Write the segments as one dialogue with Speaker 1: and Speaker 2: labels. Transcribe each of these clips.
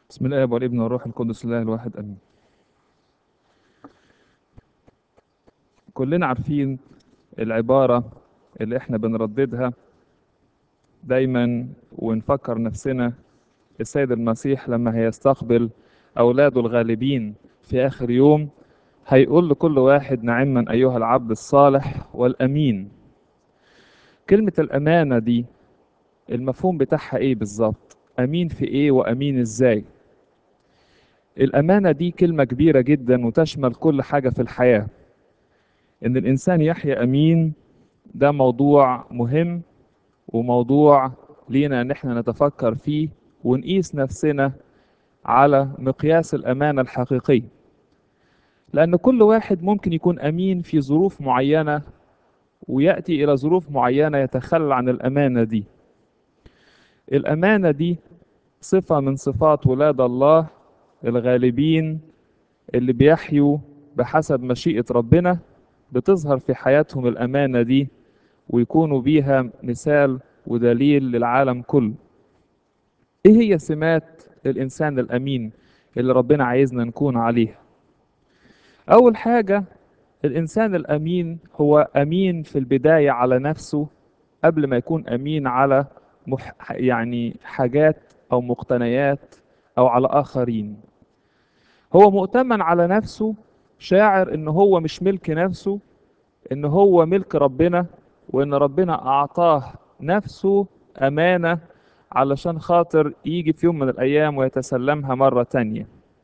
Speaker 1: بسم الله والابن والروح القدس الله الواحد امين كلنا عارفين العبارة اللي احنا بنرددها دايما ونفكر نفسنا السيد المسيح لما هيستقبل اولاده الغالبين في اخر يوم هيقول لكل واحد نعما ايها العبد الصالح والامين كلمة الامانة دي المفهوم بتاعها ايه بالظبط امين في ايه وامين ازاي الامانة دي كلمة كبيرة جدا وتشمل كل حاجة في الحياة ان الانسان يحيا امين ده موضوع مهم وموضوع لينا ان احنا نتفكر فيه ونقيس نفسنا على مقياس الامانة الحقيقية لان كل واحد ممكن يكون امين في ظروف معينة ويأتي الى ظروف معينة يتخلى عن الامانة دي الامانة دي صفة من صفات ولاد الله الغالبين اللي بيحيوا بحسب مشيئة ربنا بتظهر في حياتهم الأمانة دي ويكونوا بيها مثال ودليل للعالم كله إيه هي سمات الإنسان الأمين اللي ربنا عايزنا نكون عليها أول حاجة الإنسان الأمين هو أمين في البداية على نفسه قبل ما يكون أمين على مح... يعني حاجات أو مقتنيات أو على آخرين هو مؤتمن على نفسه شاعر ان هو مش ملك نفسه ان هو ملك ربنا وان ربنا اعطاه نفسه امانة علشان خاطر يجي في يوم من الايام ويتسلمها مرة تانية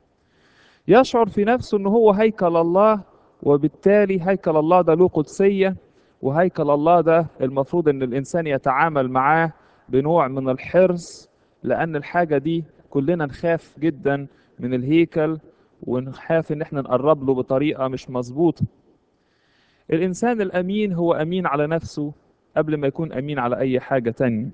Speaker 1: يشعر في نفسه ان هو هيكل الله وبالتالي هيكل الله ده له قدسية وهيكل الله ده المفروض ان الانسان يتعامل معاه بنوع من الحرص لان الحاجة دي كلنا نخاف جدا من الهيكل ونخاف ان احنا نقرب له بطريقه مش مظبوطه الانسان الامين هو امين على نفسه قبل ما يكون امين على اي حاجه تانية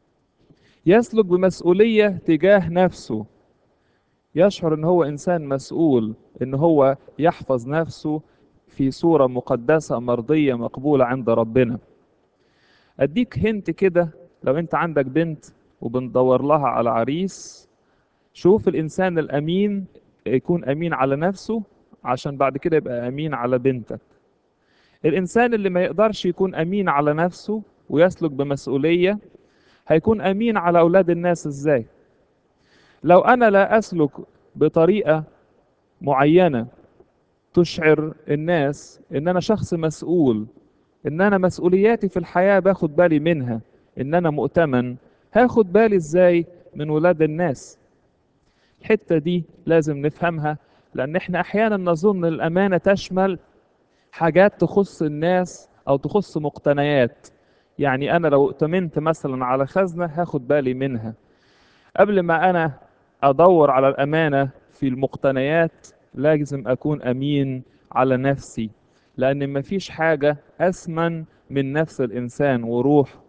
Speaker 1: يسلك بمسؤوليه تجاه نفسه يشعر ان هو انسان مسؤول ان هو يحفظ نفسه في صوره مقدسه مرضيه مقبوله عند ربنا اديك هنت كده لو انت عندك بنت وبندور لها على عريس شوف الانسان الامين يكون امين على نفسه عشان بعد كده يبقى امين على بنتك الانسان اللي ما يقدرش يكون امين على نفسه ويسلك بمسؤوليه هيكون امين على اولاد الناس ازاي لو انا لا اسلك بطريقه معينه تشعر الناس ان انا شخص مسؤول ان انا مسؤولياتي في الحياه باخد بالي منها ان انا مؤتمن هاخد بالي ازاي من ولاد الناس الحته دي لازم نفهمها لان احنا احيانا نظن الامانه تشمل حاجات تخص الناس او تخص مقتنيات يعني انا لو ائتمنت مثلا على خزنه هاخد بالي منها قبل ما انا ادور على الامانه في المقتنيات لازم اكون امين على نفسي لان مفيش حاجه اثمن من نفس الانسان وروحه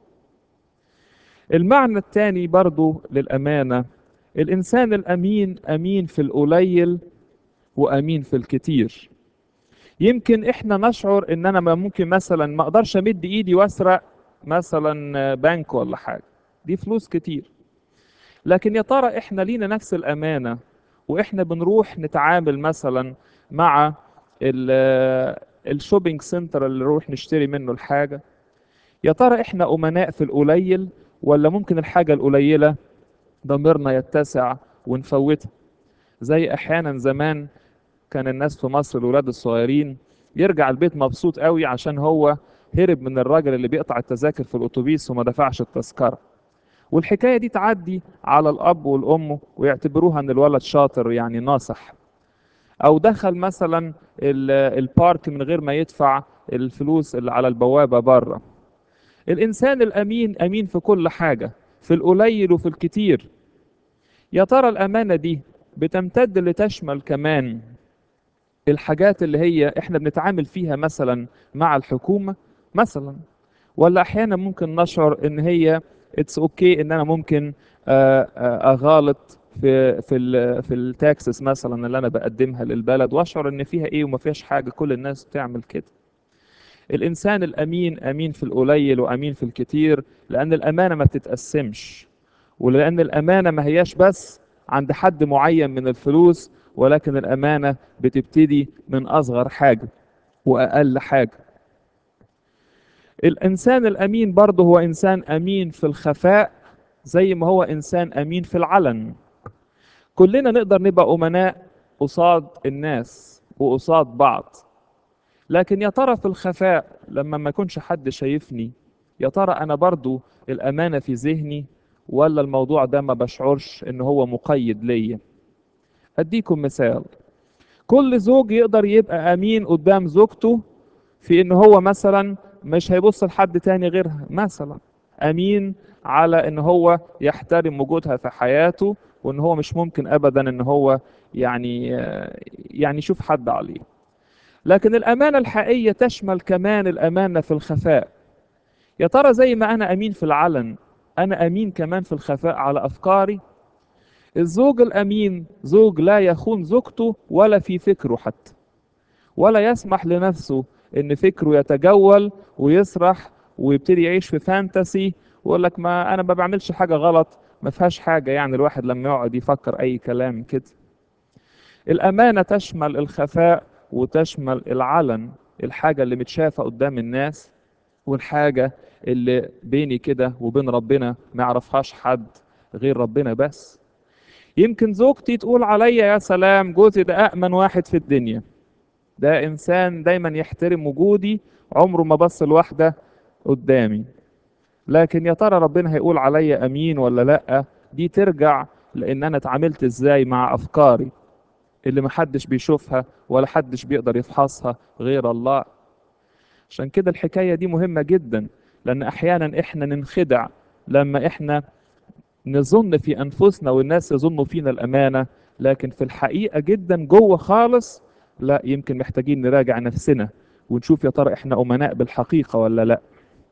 Speaker 1: المعنى الثاني برضو للامانه الإنسان الأمين أمين في القليل وأمين في الكتير يمكن إحنا نشعر إن أنا ما ممكن مثلا ما أقدرش أمد إيدي وأسرق مثلا بنك ولا حاجة دي فلوس كتير لكن يا ترى إحنا لينا نفس الأمانة وإحنا بنروح نتعامل مثلا مع الشوبينج سنتر اللي نروح نشتري منه الحاجة يا ترى إحنا أمناء في القليل ولا ممكن الحاجة القليلة ضميرنا يتسع ونفوتها زي احيانا زمان كان الناس في مصر الولاد الصغيرين يرجع البيت مبسوط قوي عشان هو هرب من الراجل اللي بيقطع التذاكر في الاتوبيس وما دفعش التذكره والحكايه دي تعدي على الاب والام ويعتبروها ان الولد شاطر يعني ناصح او دخل مثلا البارك من غير ما يدفع الفلوس اللي على البوابه بره الانسان الامين امين في كل حاجه في القليل وفي الكتير يا ترى الأمانة دي بتمتد لتشمل كمان الحاجات اللي هي احنا بنتعامل فيها مثلا مع الحكومة مثلا ولا احيانا ممكن نشعر ان هي اتس اوكي okay ان انا ممكن اغالط في في ال في التاكسس مثلا اللي انا بقدمها للبلد واشعر ان فيها ايه وما فيهاش حاجه كل الناس بتعمل كده الإنسان الأمين أمين في القليل وأمين في الكتير لأن الأمانة ما بتتقسمش ولأن الأمانة ما هياش بس عند حد معين من الفلوس ولكن الأمانة بتبتدي من أصغر حاجة وأقل حاجة الإنسان الأمين برضه هو إنسان أمين في الخفاء زي ما هو إنسان أمين في العلن كلنا نقدر نبقى أمناء قصاد الناس وقصاد بعض لكن يا ترى في الخفاء لما ما يكونش حد شايفني يا ترى أنا برضو الأمانة في ذهني ولا الموضوع ده ما بشعرش إن هو مقيد ليا أديكم مثال كل زوج يقدر يبقى أمين قدام زوجته في إن هو مثلا مش هيبص لحد تاني غيرها مثلا أمين على إن هو يحترم وجودها في حياته وإن هو مش ممكن أبدا إن هو يعني يعني يشوف حد عليه لكن الأمانة الحقيقية تشمل كمان الأمانة في الخفاء يا ترى زي ما أنا أمين في العلن أنا أمين كمان في الخفاء على أفكاري الزوج الأمين زوج لا يخون زوجته ولا في فكره حتى ولا يسمح لنفسه إن فكره يتجول ويسرح ويبتدي يعيش في فانتسي ويقول لك ما أنا ما بعملش حاجة غلط ما فيهاش حاجة يعني الواحد لما يقعد يفكر أي كلام كده الأمانة تشمل الخفاء وتشمل العلن الحاجة اللي متشافة قدام الناس والحاجة اللي بيني كده وبين ربنا ما يعرفهاش حد غير ربنا بس يمكن زوجتي تقول عليا يا سلام جوزي ده أأمن واحد في الدنيا ده إنسان دايما يحترم وجودي عمره ما بص لواحدة قدامي لكن يا ترى ربنا هيقول عليا أمين ولا لأ دي ترجع لأن أنا اتعاملت إزاي مع أفكاري اللي محدش بيشوفها ولا حدش بيقدر يفحصها غير الله عشان كده الحكاية دي مهمة جدا لأن أحيانا إحنا ننخدع لما إحنا نظن في أنفسنا والناس يظنوا فينا الأمانة لكن في الحقيقة جدا جوه خالص لا يمكن محتاجين نراجع نفسنا ونشوف يا ترى إحنا أمناء بالحقيقة ولا لا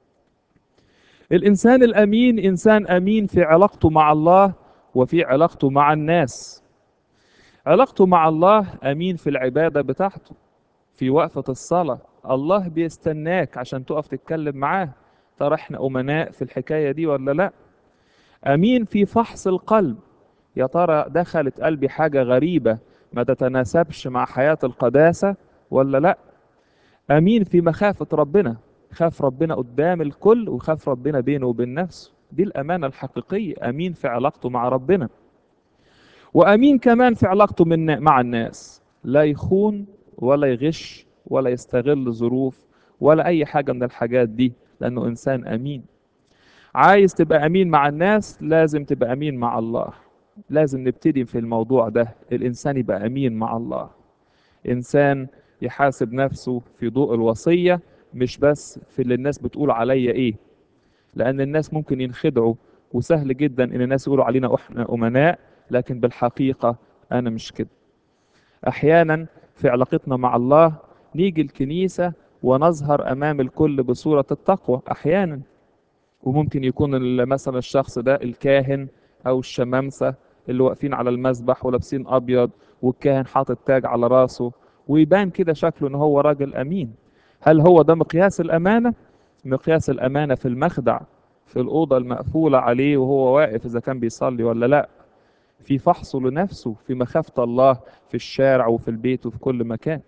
Speaker 1: الإنسان الأمين إنسان أمين في علاقته مع الله وفي علاقته مع الناس علاقته مع الله أمين في العبادة بتاعته في وقفة الصلاة الله بيستناك عشان تقف تتكلم معاه ترى احنا أمناء في الحكاية دي ولا لا أمين في فحص القلب يا ترى دخلت قلبي حاجة غريبة ما تتناسبش مع حياة القداسة ولا لا أمين في مخافة ربنا خاف ربنا قدام الكل وخاف ربنا بينه وبين نفسه دي الأمانة الحقيقية أمين في علاقته مع ربنا وأمين كمان في علاقته من مع الناس لا يخون ولا يغش ولا يستغل ظروف ولا أي حاجة من الحاجات دي لأنه إنسان أمين عايز تبقى أمين مع الناس لازم تبقى أمين مع الله لازم نبتدي في الموضوع ده الإنسان يبقى أمين مع الله إنسان يحاسب نفسه في ضوء الوصية مش بس في اللي الناس بتقول عليا إيه لأن الناس ممكن ينخدعوا وسهل جدا إن الناس يقولوا علينا إحنا أمناء لكن بالحقيقة أنا مش كده أحيانا في علاقتنا مع الله نيجي الكنيسة ونظهر أمام الكل بصورة التقوى أحيانا وممكن يكون مثلا الشخص ده الكاهن أو الشمامسة اللي واقفين على المسبح ولابسين أبيض والكاهن حاطط تاج على راسه ويبان كده شكله إن هو راجل أمين هل هو ده مقياس الأمانة؟ مقياس الأمانة في المخدع في الأوضة المقفولة عليه وهو واقف إذا كان بيصلي ولا لأ في فحصه لنفسه في مخافة الله في الشارع وفي البيت وفي كل مكان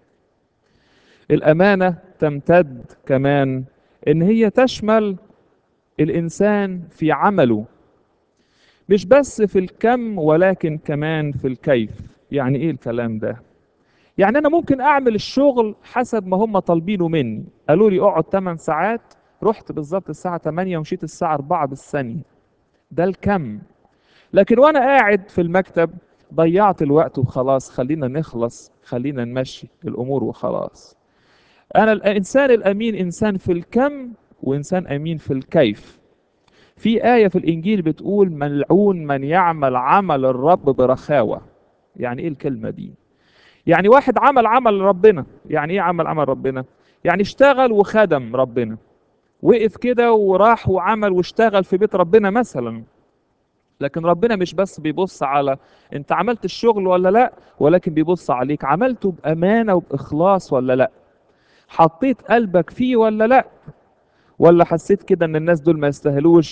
Speaker 1: الأمانة تمتد كمان إن هي تشمل الإنسان في عمله مش بس في الكم ولكن كمان في الكيف يعني إيه الكلام ده يعني أنا ممكن أعمل الشغل حسب ما هم طالبينه مني قالوا لي اقعد 8 ساعات رحت بالظبط الساعة 8 ومشيت الساعة 4 بالثانية ده الكم لكن وانا قاعد في المكتب ضيعت الوقت وخلاص خلينا نخلص خلينا نمشي الامور وخلاص انا الانسان الامين انسان في الكم وانسان امين في الكيف في آية في الإنجيل بتقول ملعون من يعمل عمل الرب برخاوة يعني إيه الكلمة دي يعني واحد عمل عمل ربنا يعني إيه عمل عمل ربنا يعني اشتغل وخدم ربنا وقف كده وراح وعمل واشتغل في بيت ربنا مثلا لكن ربنا مش بس بيبص على انت عملت الشغل ولا لا ولكن بيبص عليك عملته بأمانة وبإخلاص ولا لا حطيت قلبك فيه ولا لا ولا حسيت كده ان الناس دول ما يستاهلوش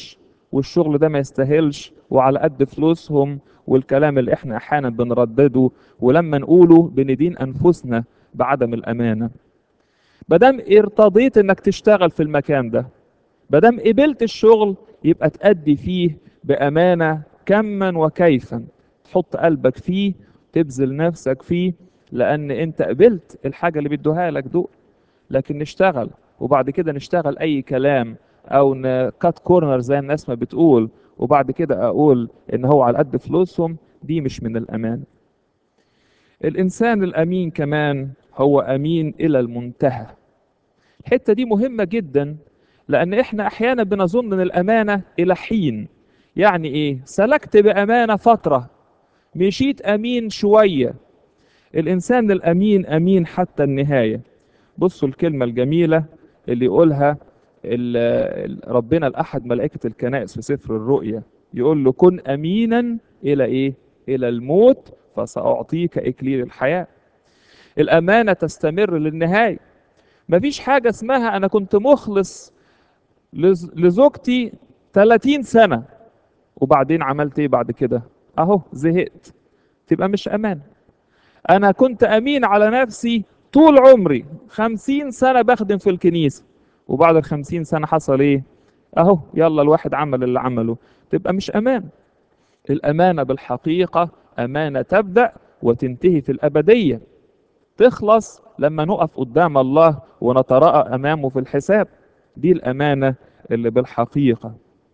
Speaker 1: والشغل ده ما يستاهلش وعلى قد فلوسهم والكلام اللي احنا احيانا بنردده ولما نقوله بندين انفسنا بعدم الامانه مادام ارتضيت انك تشتغل في المكان ده مادام قبلت الشغل يبقى تأدي فيه بامانه كما وكيفا تحط قلبك فيه تبذل نفسك فيه لان انت قبلت الحاجه اللي بيدوها لك دول لكن نشتغل وبعد كده نشتغل اي كلام او نكات كورنر زي الناس ما بتقول وبعد كده اقول ان هو على قد فلوسهم دي مش من الامان الانسان الامين كمان هو امين الى المنتهى الحته دي مهمه جدا لان احنا احيانا بنظن ان الامانه الى حين يعني ايه سلكت بامانه فتره مشيت امين شويه الانسان الامين امين حتى النهايه بصوا الكلمه الجميله اللي يقولها ربنا لاحد ملائكه الكنائس في سفر الرؤيا يقول له كن امينا الى ايه الى الموت فساعطيك اكليل الحياه الامانه تستمر للنهايه مفيش حاجه اسمها انا كنت مخلص لزوجتي 30 سنه وبعدين عملت ايه بعد كده اهو زهقت تبقى مش امان انا كنت امين على نفسي طول عمري خمسين سنة بخدم في الكنيسة وبعد الخمسين سنة حصل ايه اهو يلا الواحد عمل اللي عمله تبقى مش امان الامانة بالحقيقة امانة تبدأ وتنتهي في الابدية تخلص لما نقف قدام الله ونتراءى امامه في الحساب دي الامانة اللي بالحقيقة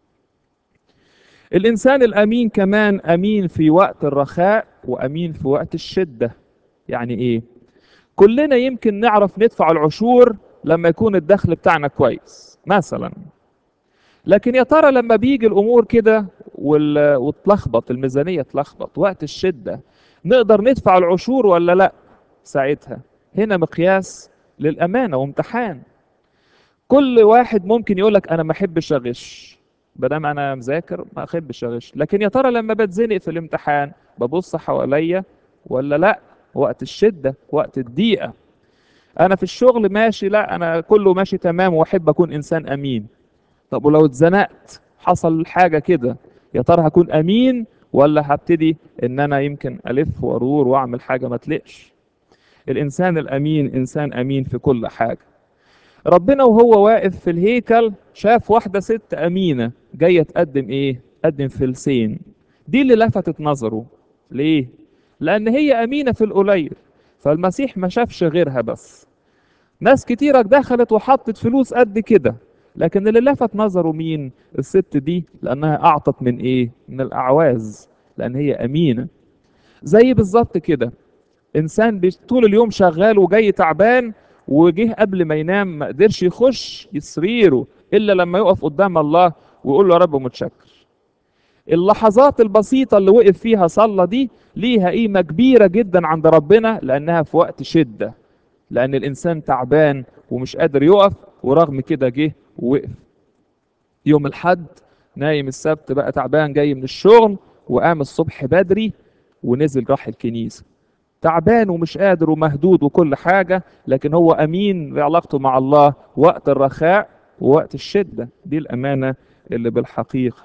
Speaker 1: الانسان الامين كمان امين في وقت الرخاء وامين في وقت الشدة يعني ايه كلنا يمكن نعرف ندفع العشور لما يكون الدخل بتاعنا كويس مثلا لكن يا ترى لما بيجي الامور كده وال... وتلخبط الميزانيه تلخبط وقت الشده نقدر ندفع العشور ولا لا ساعتها هنا مقياس للامانه وامتحان كل واحد ممكن يقول لك انا ما احبش اغش بدل انا مذاكر ما احبش اغش لكن يا ترى لما بتزنق في الامتحان ببص حواليا ولا لا وقت الشدة وقت الضيقة أنا في الشغل ماشي لا أنا كله ماشي تمام وأحب أكون إنسان أمين طب ولو اتزنقت حصل حاجة كده يا ترى هكون أمين ولا هبتدي إن أنا يمكن ألف وأرور وأعمل حاجة ما تلقش الإنسان الأمين إنسان أمين في كل حاجة ربنا وهو واقف في الهيكل شاف واحدة ست أمينة جاية تقدم إيه؟ تقدم فلسين دي اللي لفتت نظره ليه؟ لأن هي أمينة في القليل فالمسيح ما شافش غيرها بس ناس كتيرة دخلت وحطت فلوس قد كده لكن اللي لفت نظره مين الست دي لأنها أعطت من إيه من الأعواز لأن هي أمينة زي بالظبط كده إنسان طول اليوم شغال وجاي تعبان وجه قبل ما ينام ما قدرش يخش سريره إلا لما يقف قدام الله ويقول له يا رب متشكر اللحظات البسيطة اللي وقف فيها صلى دي ليها قيمة كبيرة جدا عند ربنا لأنها في وقت شدة لأن الإنسان تعبان ومش قادر يقف ورغم كده جه ووقف يوم الحد نايم السبت بقى تعبان جاي من الشغل وقام الصبح بدري ونزل راح الكنيسة تعبان ومش قادر ومهدود وكل حاجة لكن هو أمين بعلاقته مع الله وقت الرخاء ووقت الشدة دي الأمانة اللي بالحقيقة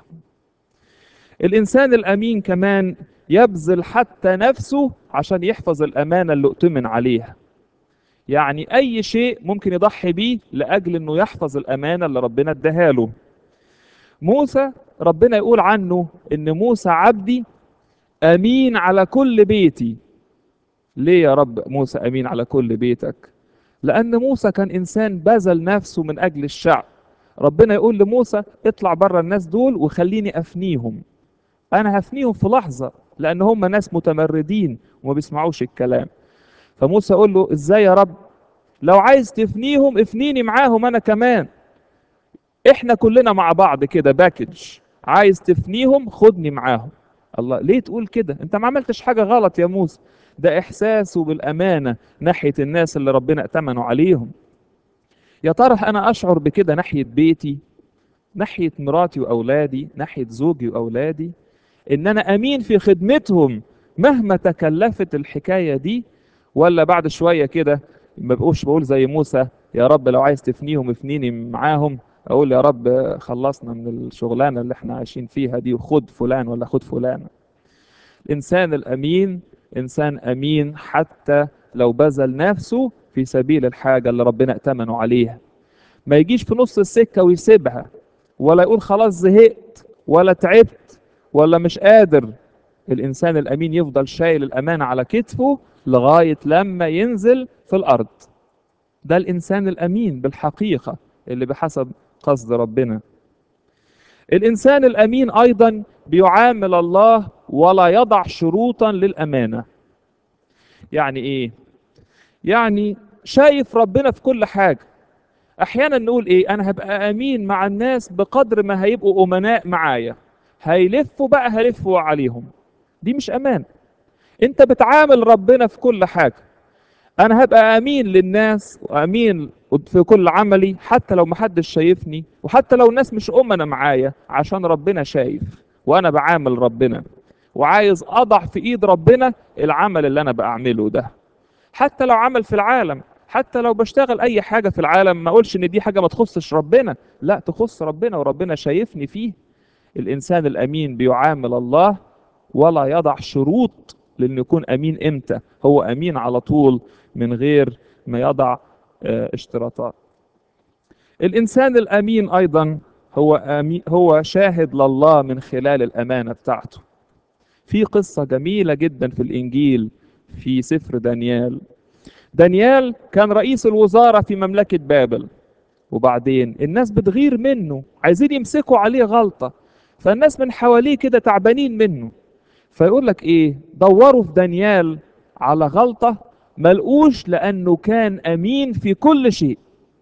Speaker 1: الإنسان الأمين كمان يبذل حتى نفسه عشان يحفظ الأمانة اللي اؤتمن عليها يعني أي شيء ممكن يضحي بيه لأجل أنه يحفظ الأمانة اللي ربنا اداها له موسى ربنا يقول عنه أن موسى عبدي أمين على كل بيتي ليه يا رب موسى أمين على كل بيتك لأن موسى كان إنسان بذل نفسه من أجل الشعب ربنا يقول لموسى اطلع بره الناس دول وخليني أفنيهم انا هفنيهم في لحظه لان هم ناس متمردين وما بيسمعوش الكلام فموسى يقول له ازاي يا رب لو عايز تفنيهم افنيني معاهم انا كمان احنا كلنا مع بعض كده باكج عايز تفنيهم خدني معاهم الله ليه تقول كده انت ما عملتش حاجه غلط يا موسى ده احساسه بالامانه ناحيه الناس اللي ربنا ائتمنوا عليهم يا ترى انا اشعر بكده ناحيه بيتي ناحيه مراتي واولادي ناحيه زوجي واولادي ان انا امين في خدمتهم مهما تكلفت الحكايه دي ولا بعد شويه كده ما بقوش بقول زي موسى يا رب لو عايز تفنيهم افنيني معاهم اقول يا رب خلصنا من الشغلانه اللي احنا عايشين فيها دي وخد فلان ولا خد فلانه الانسان الامين انسان امين حتى لو بذل نفسه في سبيل الحاجه اللي ربنا ائتمنه عليها ما يجيش في نص السكه ويسيبها ولا يقول خلاص زهقت ولا تعبت ولا مش قادر الانسان الامين يفضل شايل الامانه على كتفه لغايه لما ينزل في الارض ده الانسان الامين بالحقيقه اللي بحسب قصد ربنا الانسان الامين ايضا بيعامل الله ولا يضع شروطا للامانه يعني ايه يعني شايف ربنا في كل حاجه احيانا نقول ايه انا هبقى امين مع الناس بقدر ما هيبقوا امناء معايا هيلفوا بقى هلفوا عليهم دي مش امان انت بتعامل ربنا في كل حاجه انا هبقى امين للناس وامين في كل عملي حتى لو محدش شايفني وحتى لو الناس مش امنا معايا عشان ربنا شايف وانا بعامل ربنا وعايز اضع في ايد ربنا العمل اللي انا بعمله ده حتى لو عمل في العالم حتى لو بشتغل اي حاجه في العالم ما اقولش ان دي حاجه ما تخصش ربنا لا تخص ربنا وربنا شايفني فيه الانسان الامين بيعامل الله ولا يضع شروط لانه يكون امين امتى هو امين على طول من غير ما يضع اشتراطات الانسان الامين ايضا هو أمين هو شاهد لله من خلال الامانه بتاعته في قصه جميله جدا في الانجيل في سفر دانيال دانيال كان رئيس الوزاره في مملكه بابل وبعدين الناس بتغير منه عايزين يمسكوا عليه غلطه فالناس من حواليه كده تعبانين منه فيقول لك ايه دوروا في دانيال على غلطه ملقوش لانه كان امين في كل شيء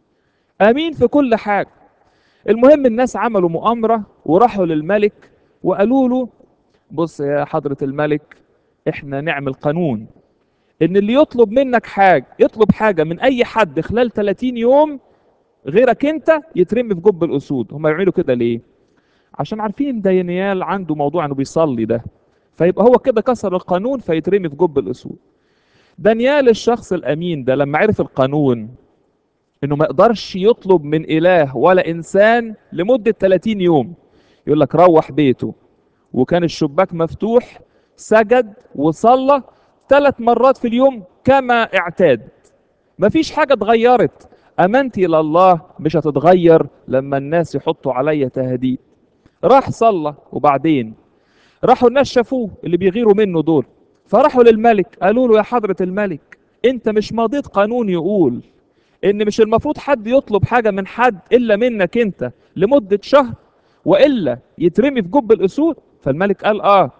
Speaker 1: امين في كل حاجه المهم الناس عملوا مؤامره وراحوا للملك وقالوا له بص يا حضره الملك احنا نعمل قانون ان اللي يطلب منك حاجه يطلب حاجه من اي حد خلال 30 يوم غيرك انت يترمي في جب الاسود هم يعملوا كده ليه عشان عارفين ان دانيال عنده موضوع انه بيصلي ده فيبقى هو كده كسر القانون فيترمي في جب الاسود دانيال الشخص الامين ده لما عرف القانون انه ما يقدرش يطلب من اله ولا انسان لمده 30 يوم يقول لك روح بيته وكان الشباك مفتوح سجد وصلى ثلاث مرات في اليوم كما اعتاد مفيش حاجه اتغيرت امانتي لله مش هتتغير لما الناس يحطوا عليا تهديد راح صلى وبعدين راحوا الناس شافوه اللي بيغيروا منه دول فراحوا للملك قالوا له يا حضرة الملك انت مش ماضيت قانون يقول ان مش المفروض حد يطلب حاجة من حد الا منك انت لمدة شهر والا يترمي في جب الاسود فالملك قال اه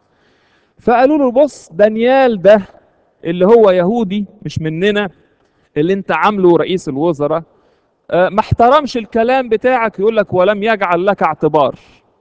Speaker 1: فقالوا له بص دانيال ده اللي هو يهودي مش مننا اللي انت عامله رئيس الوزراء آه ما احترمش الكلام بتاعك يقول لك ولم يجعل لك اعتبار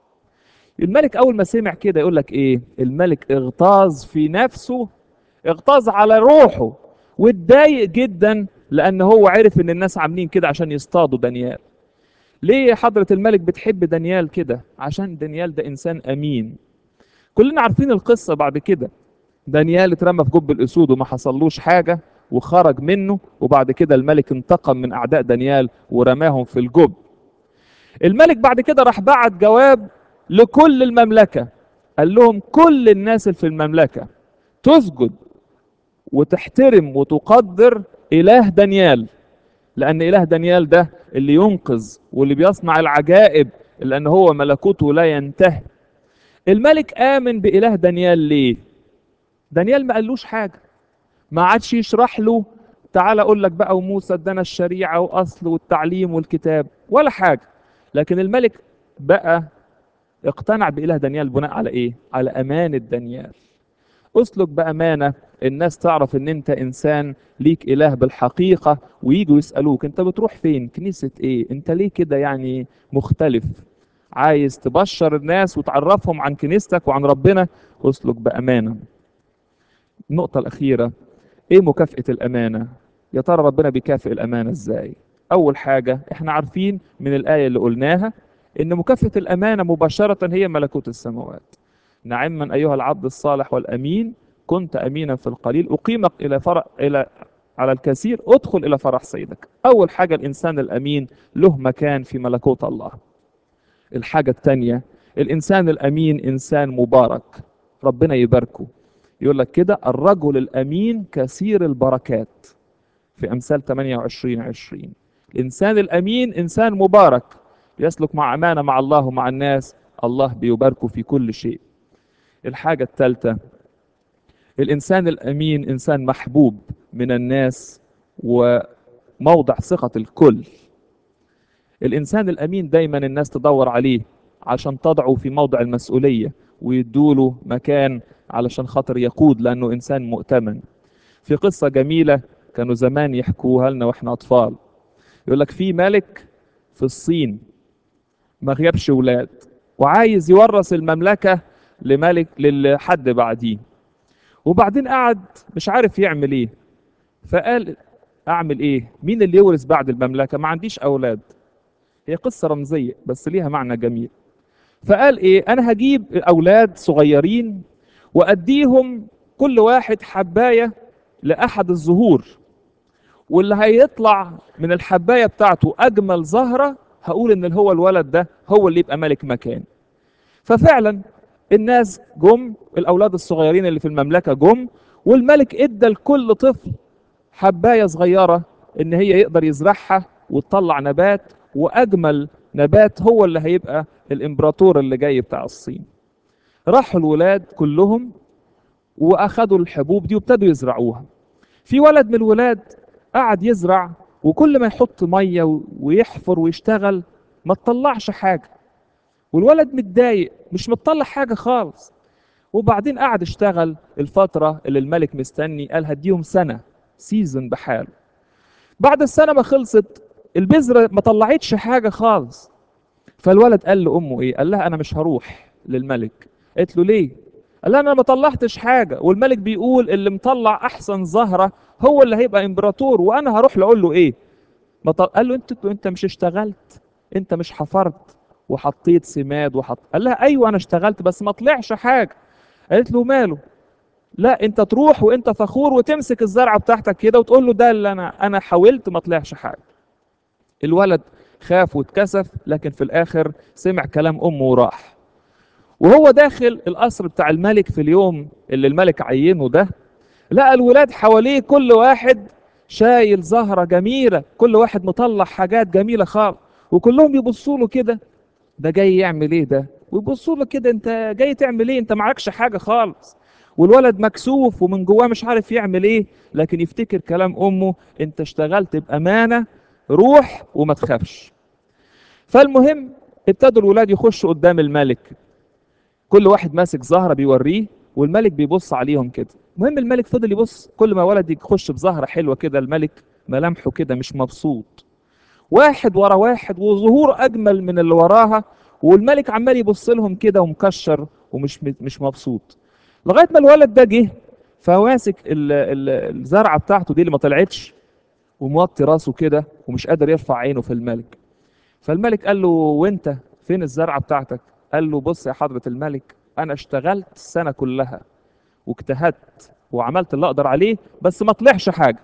Speaker 1: الملك اول ما سمع كده يقول لك ايه الملك اغتاظ في نفسه اغتاظ على روحه واتضايق جدا لان هو عرف ان الناس عاملين كده عشان يصطادوا دانيال ليه يا حضرة الملك بتحب دانيال كده عشان دانيال ده انسان امين كلنا عارفين القصة بعد كده دانيال اترمى في جب الاسود وما حصلوش حاجة وخرج منه وبعد كده الملك انتقم من اعداء دانيال ورماهم في الجب الملك بعد كده راح بعت جواب لكل المملكة قال لهم كل الناس اللي في المملكة تسجد وتحترم وتقدر إله دانيال لأن إله دانيال ده اللي ينقذ واللي بيصنع العجائب لأن هو ملكوته لا ينتهي الملك آمن بإله دانيال ليه؟ دانيال ما قالوش حاجة ما عادش يشرح له تعال أقول لك بقى وموسى ادانا الشريعة وأصل والتعليم والكتاب ولا حاجة لكن الملك بقى اقتنع بإله دانيال بناء على إيه؟ على أمانة دانيال اسلك بأمانة الناس تعرف ان انت انسان ليك اله بالحقيقة ويجوا يسألوك انت بتروح فين كنيسة ايه انت ليه كده يعني مختلف عايز تبشر الناس وتعرفهم عن كنيستك وعن ربنا اسلك بأمانة النقطة الأخيرة ايه مكافأة الأمانة يا ترى ربنا بيكافئ الأمانة ازاي أول حاجة احنا عارفين من الآية اللي قلناها ان مكافأة الأمانة مباشرة هي ملكوت السماوات نعما أيها العبد الصالح والأمين كنت أمينا في القليل أقيمك إلى فرق إلى على الكثير ادخل الى فرح سيدك اول حاجة الانسان الامين له مكان في ملكوت الله الحاجة التانية الانسان الامين انسان مبارك ربنا يباركه يقول لك كده الرجل الامين كثير البركات في امثال 28 20 الانسان الامين انسان مبارك يسلك مع امانه مع الله ومع الناس الله بيباركه في كل شيء الحاجه الثالثه الانسان الامين انسان محبوب من الناس وموضع ثقه الكل الانسان الامين دايما الناس تدور عليه عشان تضعه في موضع المسؤوليه ويدوله مكان علشان خاطر يقود لانه انسان مؤتمن في قصه جميله كانوا زمان يحكوها لنا واحنا اطفال يقول لك في ملك في الصين ما غيرش ولاد وعايز يورث المملكه لملك لحد بعديه وبعدين قعد مش عارف يعمل ايه فقال اعمل ايه مين اللي يورث بعد المملكه ما عنديش اولاد هي قصه رمزيه بس ليها معنى جميل فقال ايه انا هجيب اولاد صغيرين واديهم كل واحد حبايه لاحد الزهور واللي هيطلع من الحبايه بتاعته اجمل زهره هقول ان هو الولد ده هو اللي يبقى ملك مكان ففعلا الناس جم الاولاد الصغيرين اللي في المملكه جم والملك ادى لكل طفل حبايه صغيره ان هي يقدر يزرعها وتطلع نبات واجمل نبات هو اللي هيبقى الامبراطور اللي جاي بتاع الصين راحوا الولاد كلهم واخدوا الحبوب دي وابتدوا يزرعوها في ولد من الولاد قعد يزرع وكل ما يحط ميه ويحفر ويشتغل ما تطلعش حاجه والولد متضايق مش مطلع حاجه خالص وبعدين قعد اشتغل الفتره اللي الملك مستني قال هديهم سنه سيزن بحاله بعد السنه ما خلصت البذره ما طلعتش حاجه خالص فالولد قال لامه ايه قال لها انا مش هروح للملك قالت له ليه قال لها انا ما طلعتش حاجه والملك بيقول اللي مطلع احسن زهره هو اللي هيبقى امبراطور وانا هروح له اقول له ايه ما طل... قال له انت انت مش اشتغلت انت مش حفرت وحطيت سماد وحط قال لها ايوه انا اشتغلت بس ما طلعش حاجه قالت له ماله لا انت تروح وانت فخور وتمسك الزرعه بتاعتك كده وتقول له ده اللي انا انا حاولت ما طلعش حاجه الولد خاف واتكسف لكن في الاخر سمع كلام امه وراح وهو داخل القصر بتاع الملك في اليوم اللي الملك عينه ده لقى الولاد حواليه كل واحد شايل زهرة جميلة كل واحد مطلع حاجات جميلة خالص وكلهم يبصوا له كده ده جاي يعمل ايه ده ويبصوا له كده انت جاي تعمل ايه انت معكش حاجة خالص والولد مكسوف ومن جواه مش عارف يعمل ايه لكن يفتكر كلام امه انت اشتغلت بامانة روح وما تخافش فالمهم ابتدوا الولاد يخشوا قدام الملك كل واحد ماسك زهرة بيوريه والملك بيبص عليهم كده المهم الملك فضل يبص كل ما ولد يخش بزهرة حلوة كده الملك ملامحه كده مش مبسوط واحد ورا واحد وظهور أجمل من اللي وراها والملك عمال يبص لهم كده ومكشر ومش مش مبسوط لغاية ما الولد ده جه فماسك الزرعة بتاعته دي اللي ما طلعتش وموطي راسه كده ومش قادر يرفع عينه في الملك فالملك قال له وانت فين الزرعة بتاعتك قال له بص يا حضرة الملك انا اشتغلت السنة كلها واجتهدت وعملت اللي اقدر عليه بس ما طلعش حاجة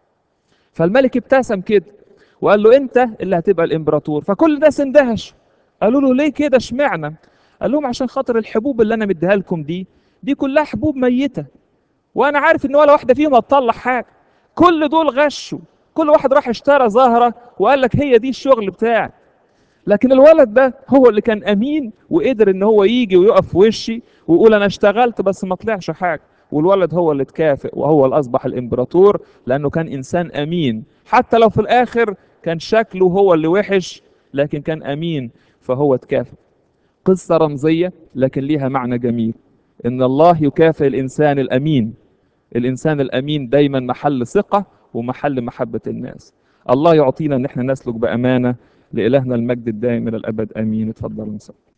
Speaker 1: فالملك ابتسم كده وقال له انت اللي هتبقى الامبراطور فكل الناس اندهش قالوا له ليه كده اشمعنى قال لهم عشان خاطر الحبوب اللي انا مديها لكم دي دي كلها حبوب ميتة وانا عارف ان ولا واحدة فيهم هتطلع حاجة كل دول غشوا كل واحد راح اشترى زهرة وقال لك هي دي الشغل بتاعي لكن الولد ده هو اللي كان امين وقدر ان هو يجي ويقف في وشي ويقول انا اشتغلت بس ما طلعش حاجه والولد هو اللي اتكافئ وهو اللي اصبح الامبراطور لانه كان انسان امين حتى لو في الاخر كان شكله هو اللي وحش لكن كان امين فهو اتكافئ قصه رمزيه لكن ليها معنى جميل ان الله يكافئ الانسان الامين الانسان الامين دايما محل ثقه ومحل محبه الناس الله يعطينا ان احنا نسلك بامانه لإلهنا المجد الدائم إلى الأبد آمين اتفضلوا نصلي